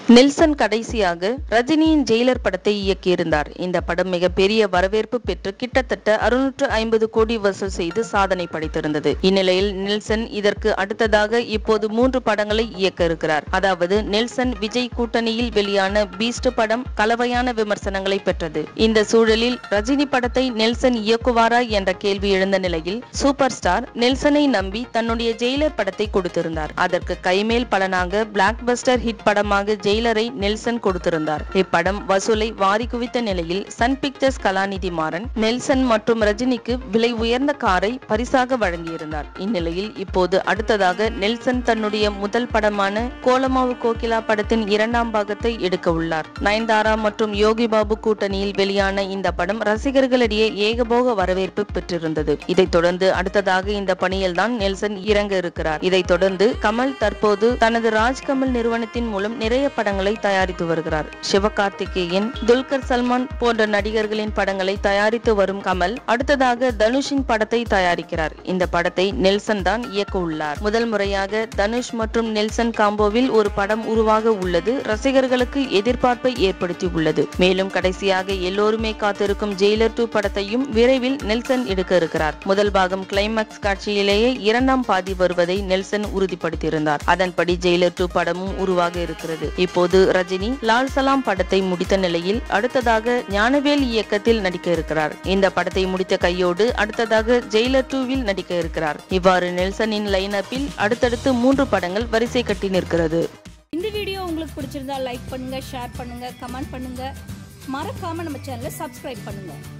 Nelson கடைசியாக ரஜினியின் Jailer படத்தை இயக்கியிருந்தார் இந்த படம் மிகப்பெரிய வரவேற்பு பெற்று கிட்டத்தட்ட அறுநூற்று ஐம்பது கோடி வசூல் செய்து சாதனை படைத்திருந்தது இந்நிலையில் நெல்சன் இதற்கு அடுத்ததாக இப்போது மூன்று படங்களை இயக்க இருக்கிறார் அதாவது நெல்சன் விஜய் கூட்டணியில் வெளியான பீஸ்ட் படம் கலவையான விமர்சனங்களை பெற்றது இந்த சூழலில் ரஜினி படத்தை நெல்சன் இயக்குவாரா என்ற கேள்வி எழுந்த நிலையில் சூப்பர் ஸ்டார் நெல்சனை நம்பி தன்னுடைய ஜெயிலர் படத்தை கொடுத்திருந்தார் அதற்கு கைமேல் பலனாக பிளாக் பஸ்டர் ஹிட் படமாக ஜெயிலரை நெல்சன் கொடுத்திருந்தார் இப்படம் வசூலை வாரி குவித்த நிலையில் சன் பிக்சர்ஸ் கலாநிதி மாறன் நெல்சன் மற்றும் ரஜினிக்கு விலை உயர்ந்த காரை பரிசாக வழங்கியிருந்தார் இந்நிலையில் இப்போது அடுத்ததாக நெல்சன் தன்னுடைய முதல் படமான கோலமாவு கோகிலா படத்தின் இரண்டாம் பாகத்தை எடுக்க உள்ளார் நயன்தாரா மற்றும் யோகி பாபு கூட்டணியில் வெளியான இந்த படம் ரசிகர்களிடையே ஏகபோக வரவேற்பு பெற்றிருந்தது இதைத் தொடர்ந்து அடுத்ததாக இந்த பணியில் தான் நெல்சன் இறங்க இருக்கிறார் இதைத் தொடர்ந்து கமல் தற்போது தனது ராஜ்கமல் நிறுவனத்தின் மூலம் நிறைய படங்களை தயாரித்து வருகிறார் சிவகார்த்திகேயன் துல்கர் சல்மான் போன்ற நடிகர்களின் படங்களை தயாரித்து வரும் கமல் அடுத்ததாக தனுஷின் படத்தை தயாரிக்கிறார் இந்த படத்தை நெல்சன் தான் இயக்க உள்ளார் முதல் முறையாக தனுஷ் மற்றும் நெல்சன் காம்போவில் ஒரு படம் உருவாக உள்ளது ரசிகர்களுக்கு எதிர்பார்ப்பை ஏற்படுத்தி உள்ளது மேலும் கடைசியாக எல்லோருமே காத்திருக்கும் ஜெயிலர் டூ படத்தையும் விரைவில் நெல்சன் எடுக்க இருக்கிறார் முதல் பாகம் கிளைமாக்ஸ் காட்சியிலேயே இரண்டாம் பாதி வருவதை நெல்சன் உறுதிப்படுத்தியிருந்தார் அதன்படி ஜெயிலர் டூ படமும் உருவாக இருக்கிறது இப்போது ரஜினி லால் சலாம் படத்தை முடித்த நிலையில் அடுத்ததாக ஞானவேல் இயக்கத்தில் நடிக்க இருக்கிறார் இந்த படத்தை முடித்த கையோடு அடுத்ததாக ஜெயிலர் டூவில் நடிக்க இருக்கிறார் இவ்வாறு நெல்சனின் லைனப்பில் அடுத்தடுத்து மூன்று படங்கள் வரிசை கட்டி நிற்கிறது இந்த வீடியோ உங்களுக்கு பிடிச்சிருந்தா லைக் பண்ணுங்க ஷேர் பண்ணுங்க கமெண்ட் பண்ணுங்க மறக்காம நம்ம சேனலை சப்ஸ்கிரைப் பண்ணுங்க